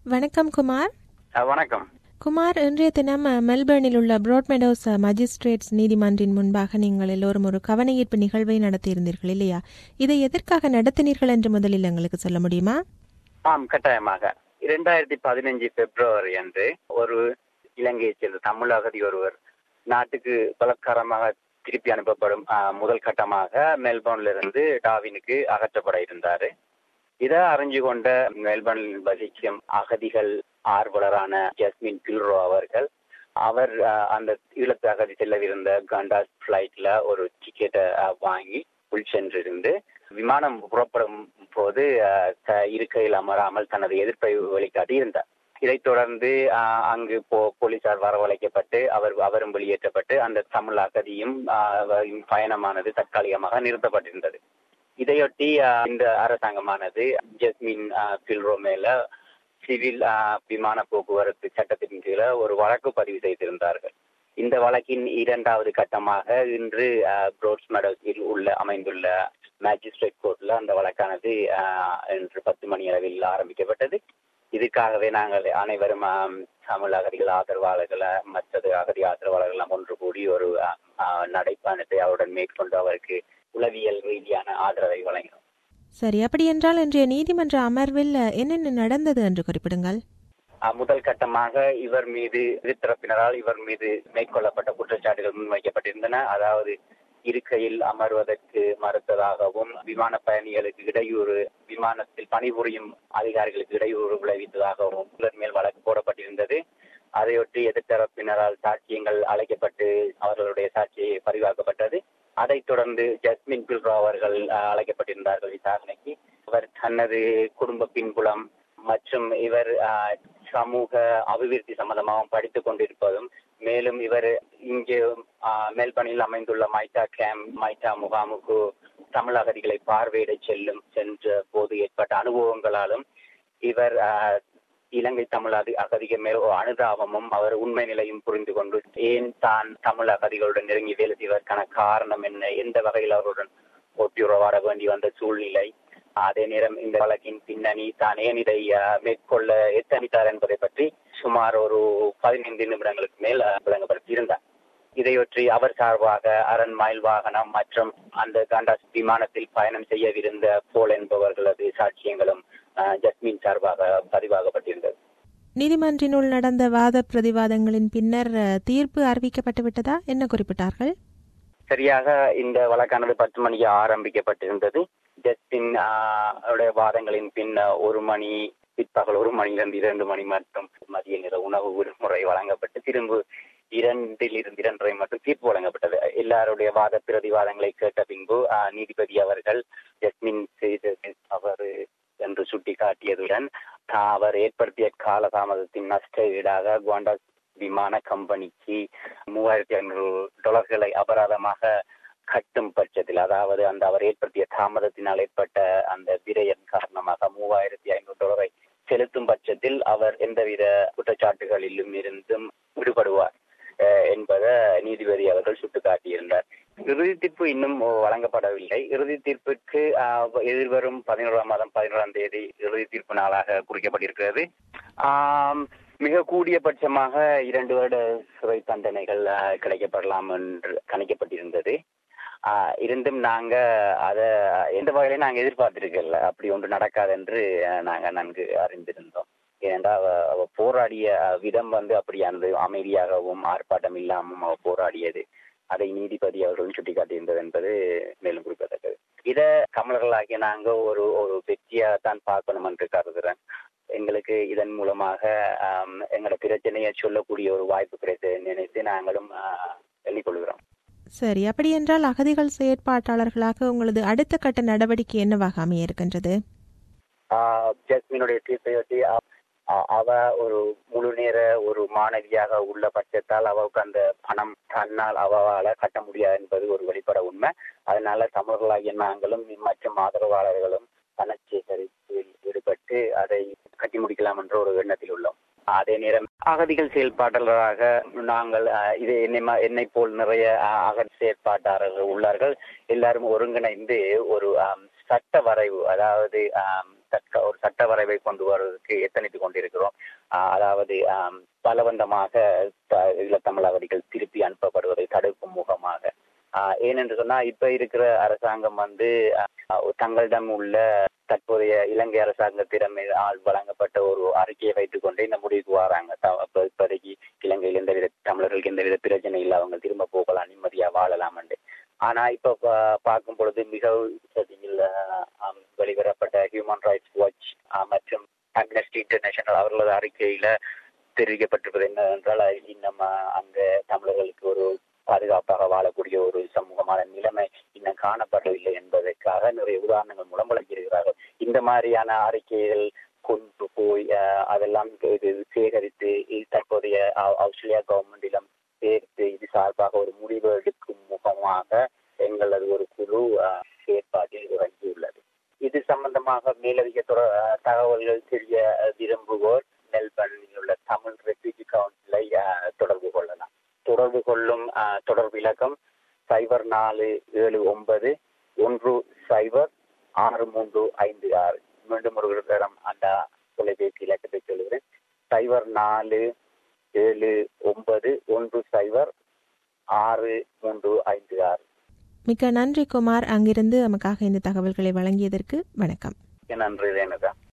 வணக்கம் குமார் அஹ் வணக்கம் குமார் இன்றைய தினம் அஹ், மெல்பர்னில் உள்ள ப்ரோட்மெடோஸ் அஹ், மஜிஸ்ட்ரேட்ஸ் நீதிமன்றின் முன்பாக நீங்கள் எல்லோரும் ஒரு கவனஈர்ப்பு நிகழ்வை நடத்தியிருந்தீர்கள் இல்லையா இதை எதற்காக நடத்தினீர்கள் என்று முதலில் எங்களுக்கு சொல்ல முடியுமா ஆம் கட்டாயமாக இரண்டாயிரத்தி பதினஞ்சு பிப்ரவரி அன்று ஒரு இலங்கையைச் சேர்ந்த தமிழ் அகதி ஒருவர் நாட்டுக்கு பலாத்காரமாக திருப்பி அனுப்பப்படும் அஹ், முதல் கட்டமாக மெல்போர்ன்ல இருந்து டாவினுக்கு அகற்றப்பட இருந்தாரு இதை அறிஞ்சு கொண்ட மெல்பர்னில் வசிக்கும் அகதிகள் ஆர்வலரான ஜஸ்மின் பில்ரோ அவர்கள் அவர் அஹ், அந்த ஈழத்து அகதி செல்லவிருந்த கண்டாஸ் பிளைட்ல ஒரு டிக்கெட்டை வாங்கி உள் சென்றிருந்து விமானம் புறப்படும் போது அஹ், த- இருக்கையில் அமராமல் தனது எதிர்ப்பை வெளிக்காட்டி இருந்தார் இதைத் தொடர்ந்து அஹ், அங்கு போ போலீசார் வரவழைக்கப்பட்டு அவர் அவரும் வெளியேற்றப்பட்டு அந்த தமிழ் அகதியும் அஹ், அவரின் பயணமானது தற்காலிகமாக நிறுத்தப்பட்டிருந்தது இதையொட்டி அஹ், இந்த அரசாங்கமானது ஜஸ்மின் அஹ், பில்ரோ மேல சிவில் அஹ், விமான போக்குவரத்து சட்டத்தின் கீழே ஒரு வழக்கு பதிவு செய்திருந்தார்கள் இந்த வழக்கின் இரண்டாவது கட்டமாக இன்று புரோட்ஸ் மெடோஸில் உள்ள அமைந்துள்ள மேஜிஸ்ட்ரேட் கோர்ட்ல அந்த வழக்கானது அஹ், இன்று பத்து மணி அளவில் ஆரம்பிக்கப்பட்டது இதுக்காகவே நாங்கள் அனைவரும் ஆம், தமிழ் அகதிகள் ஆதரவாளர்கள் மற்றது அகதி ஆதரவாளர்கள் எல்லாம் ஒன்று கூடி ஒரு அஹ், அஹ், நடைப்பயணத்தை அவருடன் மேற்கொண்டு அவருக்கு உளவியல் ரீதியான ஆதரவை வழங்கினோம் சரி அப்படி என்றால் இன்றைய நீதிமன்ற அமர்வில் அஹ், என்னென்ன நடந்தது என்று குறிப்பிடுங்கள் அஹ், முதல் கட்டமாக இவர் மீது எதிர்த்தரப்பினரால் இவர் மீது மேற்கொள்ளப்பட்ட குற்றச்சாட்டுகள் முன்வைக்கப்பட்டிருந்தன அதாவது இருக்கையில் அமர்வதற்கு மறுத்ததாகவும் விமான பயணிகளுக்கு இடையூறு விமானத்தில் பணிபுரியும் அதிகாரிகளுக்கு இடையூறு விளைவித்ததாகவும் இவர் மேல் வழக்கு போடப்பட்டிருந்தது அதையொட்டி எதிர்த்தரப்பினரால் சாட்சியங்கள் அழைக்கப்பட்டு அவர்களுடைய சாட்சி பதிவாக்கப்பட்டது அதைத் தொடர்ந்து ஜஸ்மின் பில்ரோ அவர்கள் அஹ், அழைக்கப்பட்டிருந்தார்கள் விசாரணைக்கு அவர் தனது குடும்ப பின்புலம் மற்றும் இவர் அஹ், சமூக அபிவிருத்தி சம்பந்தமாகவும் படித்துக் கொண்டிருப்பதும் மேலும் இவர் இங்கே அஹ், மெல்பர்னில் அமைந்துள்ள மைட்டா கேம்ப் மைட்டா முகாமுக்கு தமிழ் அகதிகளை பார்வையிட செல்லும் சென்ற போது ஏற்பட்ட அனுபவங்களாலும் இவர் அஹ், இலங்கை தமிழ் அதி அகதிகள் மேல் ஒரு அனுதாபமும் அவர் உண்மை நிலையும் புரிந்து கொண்டு ஏன் தான் தமிழ் அகதிகளுடன் நெருங்கி வேலை செய்வதற்கான காரணம் என்ன எந்த வகையில் அவருடன் ஒட்டியுறவாட வேண்டி வந்த சூழ்நிலை அதே நேரம் இந்த வழக்கின் பின்னணி தான் ஏன் இதை அஹ், மேற்கொள்ள எத்தனித்தார் என்பதை பற்றி சுமார் ஒரு பதினைந்து நிமிடங்களுக்கு மேல் அஹ், விளங்கப்படுத்தியிருந்தார் இதையொற்றி அவர் சார்பாக அரண் மயில் வாகனம் மற்றும் அந்த காண்டாஸ் விமானத்தில் பயணம் செய்யவிருந்த போல் என்பவர்களது சாட்சியங்களும் அஹ், ஜஸ்மின் சார்பாக பதிவாகப்பட்டிருந்தது நீதிமன்றினுள் நடந்த வாத பிரதிவாதங்களின் பின்னர் அஹ், தீர்ப்பு அறிவிக்கப்பட்டு விட்டதா என்ன குறிப்பிட்டார்கள் சரியாக இந்த வழக்கானது பத்து மணிக்கு ஆரம்பிக்கப்பட்டிருந்தது ஜஸ்டின் ஆஹ், உடைய வாதங்களின் பின் ஒரு மணி பிற்பகல் ஒரு மணியிலிருந்து இரண்டு மணி மட்டும் மதிய நேர உணவு விடுமுறை வழங்கப்பட்டு திரும்ப இரண்டில் இருந்து இரண்டரை மட்டும் தீர்ப்பு வழங்கப்பட்டது எல்லாருடைய வாத பிரதிவாதங்களை கேட்ட பின்பு ஆஹ், நீதிபதி அவர்கள் ஜஸ்மின் செய்தது தவறு என்று சுட்டிக்காட்டியதுடன் தா- அவர் ஏற்படுத்திய காலதாமதத்தின் நஷ்ட ஈடாக குவாண்டாஸ் விமான கம்பெனிக்கு மூவாயிரத்தி ஐநூறு டாலர்களை அபராதமாக கட்டும் பட்சத்தில் அதாவது அந்த அவர் ஏற்படுத்திய தாமதத்தினால் ஏற்பட்ட அந்த விரயம் காரணமாக மூவாயிரத்தி ஐநூறு டாலரை செலுத்தும் பட்சத்தில் அவர் எந்தவித குற்றச்சாட்டுகளிலும் இருந்தும் விடுபடுவார் அஹ், என்பதை நீதிபதி அவர்கள் சுட்டிக்காட்டியிருந்தார் இறுதி தீர்ப்பு இன்னும் வழங்கப்படவில்லை இறுதி தீர்ப்புக்கு ஆஹ், எதிர்வரும் பதினோராம் மாதம் பதினோராம் தேதி இறுதி தீர்ப்பு நாளாக குறிக்கப்பட்டிருக்கிறது ஆம், மிக கூடிய பட்சமாக இரண்டு வருட சிறை தண்டனைகள் ஆஹ், கிடைக்கப்படலாம் என்று கணிக்கப்பட்டிருந்தது ஆஹ், இருந்தும் நாங்க அத எந்த வகையிலும் நாங்க எதிர்பார்த்திருக்கல அப்படி ஒன்று நடக்காது என்று ஆஹ், நாங்க நன்கு அறிந்திருந்தோம் ஏனென்றால் அவ அவ போராடிய ஆஹ், விதம் வந்து அப்படியானது அமைதியாகவும் ஆர்ப்பாட்டம் இல்லாமல் அவ போராடியது அதை நீதிபதி அவர்களும் சுட்டிக்காட்டியிருந்தது என்பது மேலும் குறிப்பிடத்தக்கது இத தமிழர்களாகிய நாங்க ஒரு ஒரு வெற்றியா தான் பார்க்கணும் என்று கருதுறேன் எங்களுக்கு இதன் மூலமாக ஆம், எங்களோட பிரச்சனையை சொல்லக்கூடிய ஒரு வாய்ப்பு கிடைத்து நினைத்து நாங்களும் ஆஹ், எண்ணிக்கொள்கிறோம் சரி அப்படி என்றால் அகதிகள் செயற்பாட்டாளர்களாக உங்களது அடுத்த கட்ட நடவடிக்கை என்னவாக அமைய இருக்கின்றது ஆஹ், ஜஸ்மினுடைய தீர்ப்பையொட்டி அ- அ- அவ ஒரு முழு நேர ஒரு மாணவியாக உள்ள பட்சத்தால் அவளுக்கு அந்த பணம் தன்னால் அவளால கட்ட முடியாது என்பது ஒரு வெளிப்பட உண்மை அதனால தமிழர்களாகிய நாங்களும் மற்றும் ஆதரவாளர்களும் பண சேகரிப்பில் ஈடுபட்டு அதை கட்டி முடிக்கலாம் என்ற ஒரு எண்ணத்தில் உள்ளோம் அதே நேரம் அகதிகள் செயல்பாட்டாளராக நாங்கள் அஹ், இது என்னை ம- என்னை போல் நிறைய அஹ், அகதி செயற்பாட்டாளர்கள் உள்ளார்கள் எல்லாரும் ஒருங்கிணைந்து ஒரு ஆம், சட்ட வரைவு அதாவது ஆம், தக்க ஒரு சட்ட வரைவை கொண்டு வருவதற்கு எத்தனைத்து கொண்டிருக்கிறோம் ஆஹ் அதாவது ஆம், பலவந்தமாக த- ஈழத்தமிழ் அகதிகள் திருப்பி அனுப்பப்படுவதை தடுக்கும் முகமாக ஆஹ் ஏனென்று சொன்னா இப்ப இருக்கிற அரசாங்கம் வந்து ஆஹ், தங்களிடம் உள்ள தற்போதைய இலங்கை அரசாங்கத்திடமில் வழங்கப்பட்ட ஒரு அறிக்கையை வைத்துக் கொண்டு இந்த முடிவுக்கு வராங்க த- இப்ப- இப்போதைக்கு இலங்கையில் எந்தவித தமிழர்களுக்கு எந்தவித பிரச்சனை இல்லை அவங்க திரும்ப போகலாம் நிம்மதியா வாழலாம் ஆனா இப்ப பா- பார்க்கும் பொழுது மிகவும் சதியில், ஆஹ், ஆம், வெளிவரப்பட்ட ஹியூமன் ரைட்ஸ் வாட்ச் மற்றும் அம்னஸ்டி இன்டர்நேஷனல் அவர்களது அறிக்கையில தெரிவிக்கப்பட்டிருப்பது என்னவென்றால் இன்னும் ஆஹ், அங்க தமிழர்களுக்கு ஒரு பாதுகாப்பாக வாழக்கூடிய ஒரு சமூகமான நிலைமை இன்னும் காணப்படவில்லை என்பதற்காக நிறைய உதாரணங்கள் மூலம் விளக்கியிருக்கிறார்கள் இந்த மாதிரியான அறிக்கைகள் கொண்டு போய் ஆஹ், அதெல்லாம் இது சேகரித்து இது தற்போதைய ஆ- ஆஸ்திரேலியா கவர்மெண்டிடம் சேர்த்து இது சார்பாக ஒரு முடிவு எடுக்கும் முகமாக எங்களது ஒரு குழு ஆஹ், செயற்பாட்டில் இறங்கியுள்ளது இது சம்பந்தமாக மேலதிக தொட- ஆஹ், தகவல்கள் தெரிய விரும்புவோர் மெல்பர்னில் உள்ள தமிழ் ரெஃப்யூஜி கவுன்சிலை ஆஹ், தொடர்பு கொள்ளலாம் தொடர்பு கொள்ளும் ஆஹ், தொடர்பு இலக்கம் சைபர் நாலு ஏழு ஒன்பது ஒன்று சைபர் ஆறு மூன்று ஐந்து ஆறு மீண்டும் ஒரு தரம் அந்த தொலைபேசி இலக்கத்தை சொல்கிறேன் சைபர் நாலு ஏழு ஒன்பது ஒன்று சைபர் ஆறு மூன்று ஐந்து ஆறு மிக்க நன்றி குமார் அங்கிருந்து நமக்காக இந்த தகவல்களை வழங்கியதற்கு வணக்கம் நன்றி ரேணுகா